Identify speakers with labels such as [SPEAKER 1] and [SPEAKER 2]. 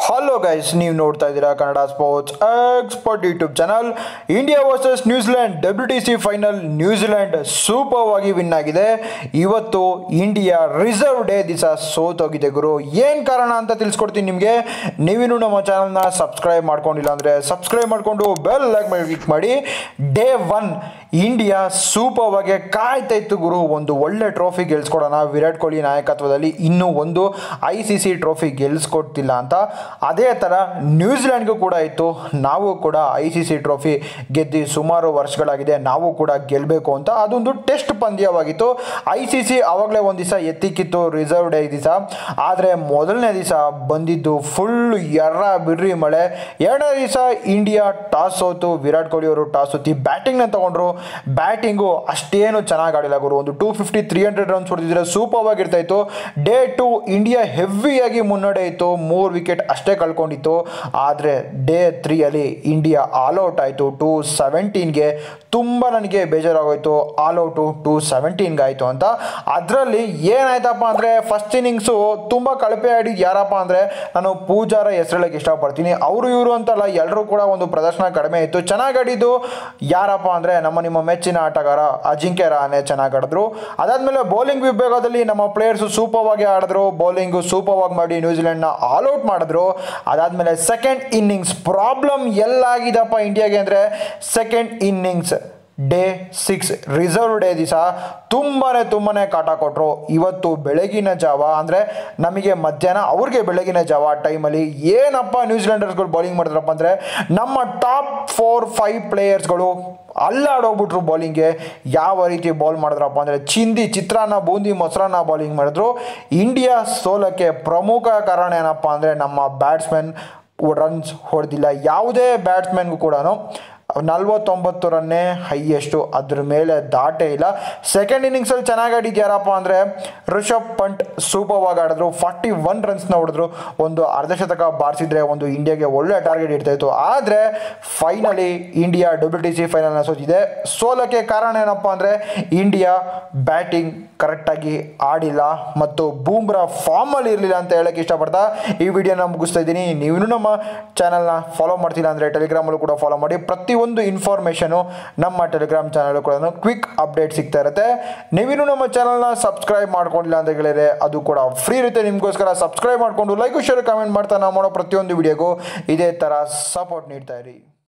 [SPEAKER 1] hello guys ನೀವು ನೋಡ್ತಾ ಇದ್ದೀರಾ Kannada sports expert YouTube channel India versus New Zealand W T C final New Zealand super ಆಗಿ win ಆಗಿದೆ ಇವತ್ತು ಇಂಡಿಯಾ ರಿಸರ್ವ್ ಡೇ ದಿವಸ ಸೋತೋಗಿದೆ ಗುರು ಏನು ಕಾರಣ ಅಂತ ತಿಳಿಸ್ಕೊಡ್ತೀನಿ ನಿಮಗೆ ನೀವಿನ್ನೂ ನಮ್ಮ ಚಾನಲ್ನ ಸಬ್ಸ್ಕ್ರೈಬ್ ಮಾಡ್ಕೊಂಡಿಲ್ಲ ಅಂದರೆ ಸಬ್ಸ್ಕ್ರೈಬ್ ಮಾಡಿಕೊಂಡು ಬೆಲ್ ಲೈಕ್ ಮಾಡಿ ಕ್ಲಿಕ್ ಮಾಡಿ ಡೇ ಒನ್ ಇಂಡಿಯಾ ಸೂಪರ್ ಆಗಿ ಕಾಯ್ತಾ ಇತ್ತು ಗುರು ಒಂದು ಒಳ್ಳೆ ಟ್ರೋಫಿ ಗೆಲ್ಸ್ಕೊಡೋಣ ವಿರಾಟ್ ಕೊಹ್ಲಿ ನಾಯಕತ್ವದಲ್ಲಿ ಇನ್ನೂ ಒಂದು ಐ ಸಿ ಸಿ ಟ್ರೋಫಿ ಗೆಲ್ಸ್ಕೊಡ್ತಿಲ್ಲ ಅಂತ ಅದೇ ಥರ ನ್ಯೂಜಿಲೆಂಡ್ಗೂ ಕೂಡ ಇತ್ತು ನಾವು ಕೂಡ ಐ ಸಿ ಸಿ ಟ್ರೋಫಿ ಗೆದ್ದು ಸುಮಾರು ವರ್ಷಗಳಾಗಿದೆ ನಾವು ಕೂಡ ಗೆಲ್ಲಬೇಕು ಅಂತ ಅದೊಂದು ಟೆಸ್ಟ್ ಪಂದ್ಯವಾಗಿತ್ತು ಐ ಸಿ ಸಿ ಆವಾಗಲೇ ಒಂದು ದಿವಸ ಎತ್ತಿಕ್ಕಿತ್ತು ರಿಸರ್ವ್ ಡೇ ದಿವಸ ಆದರೆ ಮೊದಲನೇ ದಿವಸ ಬಂದಿದ್ದು ಫುಲ್ ಎರ್ರ ಬಿಡ್ರಿ ಮಳೆ ಎರಡನೇ ದಿವಸ ಇಂಡಿಯಾ ಟಾಸ್ ಸೋತು ವಿರಾಟ್ ಕೊಹ್ಲಿ ಅವರು ಟಾಸ್ ಸೋತಿ ಬ್ಯಾಟಿಂಗ್ನ ತಗೊಂಡ್ರು ಬ್ಯಾಟಿಂಗು ಅಷ್ಟೇನು ಚೆನ್ನಾಗಿ ಆಡಿಲ್ಲ ಗುರು ಒಂದು two fifty three hundred runs ಹೊಡೆದಿದ್ರೆ ಸೂಪರ್ ಆಗಿರ್ತಾ ಇತ್ತು ಡೇ ಟು ಇಂಡಿಯಾ ಹೆವಿಯಾಗಿ ಮುನ್ನಡೆ ಇತ್ತು ಮೂರು ವಿಕೆಟ್ ಅಷ್ಟೇ ಕಳ್ಕೊಂಡಿತ್ತು ಆದರೆ ಡೇ ತ್ರೀಯಲ್ಲಿ ಇಂಡಿಯಾ ಆಲ್ ಔಟ್ ಆಯಿತು ಟು ಸೆವೆಂಟೀನ್ಗೆ ತುಂಬ ನನಗೆ ಬೇಜಾರಾಗೋಯ್ತು ಆಲ್ ಔಟು ಟು ಸೆವೆಂಟೀನ್ಗೆ ಆಯಿತು ಅಂತ ಅದರಲ್ಲಿ ಏನಾಯ್ತಪ್ಪ ಅಂದರೆ ಫಸ್ಟ್ ಇನ್ನಿಂಗ್ಸು ತುಂಬ ಕಳಪೆ ಆಡಿದ್ದು ಯಾರಪ್ಪ ಅಂದರೆ ನಾನು ಪೂಜಾರ ಹೆಸರೇಳಕ್ಕೆ ಇಷ್ಟಪಡ್ತೀನಿ ಅವರು ಇವರು ಅಂತಲ್ಲ ಎಲ್ಲರೂ ಕೂಡ ಒಂದು ಪ್ರದರ್ಶನ ಕಡಿಮೆ ಇತ್ತು ಚೆನ್ನಾಗಿ ಆಡಿದ್ದು ಯಾರಪ್ಪ ಅಂದರೆ ನಮ್ಮ ನಿಮ್ಮ ಮೆಚ್ಚಿನ ಆಟಗಾರ ಅಜಿಂಕ್ಯ ರಹಾನೆ ಚೆನ್ನಾಗಿ ಆಡಿದ್ರು ಅದಾದಮೇಲೆ ಬೌಲಿಂಗ್ ವಿಭಾಗದಲ್ಲಿ ನಮ್ಮ ಪ್ಲೇಯರ್ಸು ಸೂಪರ್ವಾಗಿ ಆಡಿದ್ರು ಬೌಲಿಂಗು ಸೂಪರ್ವಾಗಿ ಮಾಡಿ ನ್ಯೂಜಿಲೆಂಡ್ನ ಆಲ್ ಔಟ್ ಮಾಡಿದ್ರು ಅದಾದಮೇಲೆ ಸೆಕೆಂಡ್ ಇನ್ನಿಂಗ್ಸ್ ಪ್ರಾಬ್ಲಮ್ ಎಲ್ಲಾಗಿದಪ್ಪ ಇಂಡಿಯಾಗೆ ಅಂದರೆ second innings day six reserve day ದಿವಸ ತುಂಬಾ ತುಂಬಾ ಕಾಟ ಕೊಟ್ಟರು ಇವತ್ತು ಬೆಳಗಿನ ಜಾವ ಅಂದರೆ ನಮಗೆ ಮಧ್ಯಾಹ್ನ ಅವ್ರಿಗೆ ಬೆಳಗಿನ ಜಾವ ಟೈಮಲ್ಲಿ ಏನಪ್ಪ ನ್ಯೂಜಿಲೆಂಡರ್ಸ್ಗಳು ಬೌಲಿಂಗ್ ಮಾಡಿದ್ರಪ್ಪ ಅಂದರೆ ನಮ್ಮ ಟಾಪ್ ಫೋರ್ ಫೈವ್ ಪ್ಲೇಯರ್ಸ್ಗಳು ಅಲ್ಲಾಡೋಗ್ಬಿಟ್ರು ಬೌಲಿಂಗ್ಗೆ ಯಾವ ರೀತಿ ಬೌಲ್ ಮಾಡಿದ್ರಪ್ಪ ಅಂದರೆ ಚಿಂದಿ ಚಿತ್ರಾನ್ನ ಬೂಂದಿ ಮೊಸರನ್ನ ಬೌಲಿಂಗ್ ಮಾಡಿದ್ರು ಇಂಡಿಯಾ ಸೋಲಕ್ಕೆ ಪ್ರಮುಖ ಕಾರಣ ಏನಪ್ಪ ಅಂದರೆ ನಮ್ಮ ಬ್ಯಾಟ್ಸ್ಮನ್ ರನ್ಸ್ ಹೊಡೆದಿಲ್ಲ ಯಾವುದೇ ಬ್ಯಾಟ್ಸ್ಮನ್ಗೂ ಕೂಡ ನಲ್ವತ್ತೊಂಬತ್ತು ರನ್ನೇ ಹೈಯೆಸ್ಟು ಅದ್ರ ಮೇಲೆ ದಾಟೇ ಇಲ್ಲ ಸೆಕೆಂಡ್ ಇನ್ನಿಂಗ್ಸಲ್ಲಿ ಚೆನ್ನಾಗಿ ಆಡಿದ್ದು ಯಾರಪ್ಪ ಅಂದರೆ ರಿಷಬ್ ಪಂಟ್ ಸೂಪರ್ವಾಗಿ ಆಡಿದ್ರು ಫಾರ್ಟಿ ಒನ್ ರನ್ಸ್ನ ಹೊಡೆದ್ರು ಒಂದು ಅರ್ಧ ಶತಕ ಬಾರಿಸಿದ್ರೆ ಒಂದು ಇಂಡಿಯಾಗೆ ಒಳ್ಳೆ ಟಾರ್ಗೆಟ್ ಇಡ್ತಾ ಇತ್ತು ಆದರೆ finally India W T C ಫೈನಲ್ನ ಸೋತಿದೆ ಸೋಲಕ್ಕೆ ಕಾರಣ ಏನಪ್ಪ ಅಂದರೆ ಇಂಡಿಯಾ ಬ್ಯಾಟಿಂಗ್ ಕರೆಕ್ಟಾಗಿ ಆಡಿಲ್ಲ ಮತ್ತು ಬೂಮ್ರಾ ಫಾರ್ಮಲ್ಲಿ ಇರಲಿಲ್ಲ ಅಂತ ಹೇಳಕ್ಕೆ ಇಷ್ಟಪಡ್ತಾ ಈ ವಿಡಿಯೋನ ಮುಗಿಸ್ತಾ ಇದ್ದೀನಿ ನೀವು ನಮ್ಮ ಚಾನಲ್ನ ಫಾಲೋ ಮಾಡ್ತಿಲ್ಲ ಅಂದರೆ ಟೆಲಿಗ್ರಾಮಲ್ಲೂ ಕೂಡ ಫಾಲೋ ಮಾಡಿ ಪ್ರತಿಯೊಂದು ಇನ್ಫಾರ್ಮೇಷನು ನಮ್ಮ ಟೆಲಿಗ್ರಾಮ್ ಚಾನಲ್ ಕೂಡ ಕ್ವಿಕ್ ಅಪ್ಡೇಟ್ ಸಿಗ್ತಾ ಇರುತ್ತೆ ನೀವಿನ್ನೂ ನಮ್ಮ ಚಾನಲ್ನ ಸಬ್ಸ್ಕ್ರೈಬ್ ಮಾಡ್ಕೊಂಡಿಲ್ಲ ಅಂತ ಹೇಳಿದ್ರೆ ಅದು ಕೂಡ ಫ್ರೀ ಇರುತ್ತೆ ನಿಮಗೋಸ್ಕರ ಸಬ್ಸ್ಕ್ರೈಬ್ ಮಾಡಿಕೊಂಡು ಲೈಕ್ ಶೇರ್ ಕಮೆಂಟ್ ಮಾಡ್ತಾ ನಾವು ಮಾಡೋ ಪ್ರತಿಯೊಂದು ವಿಡಿಯೋಗೂ ಇದೇ ಥರ ಸಪೋರ್ಟ್ ನೀಡ್ತಾ ಇರಿ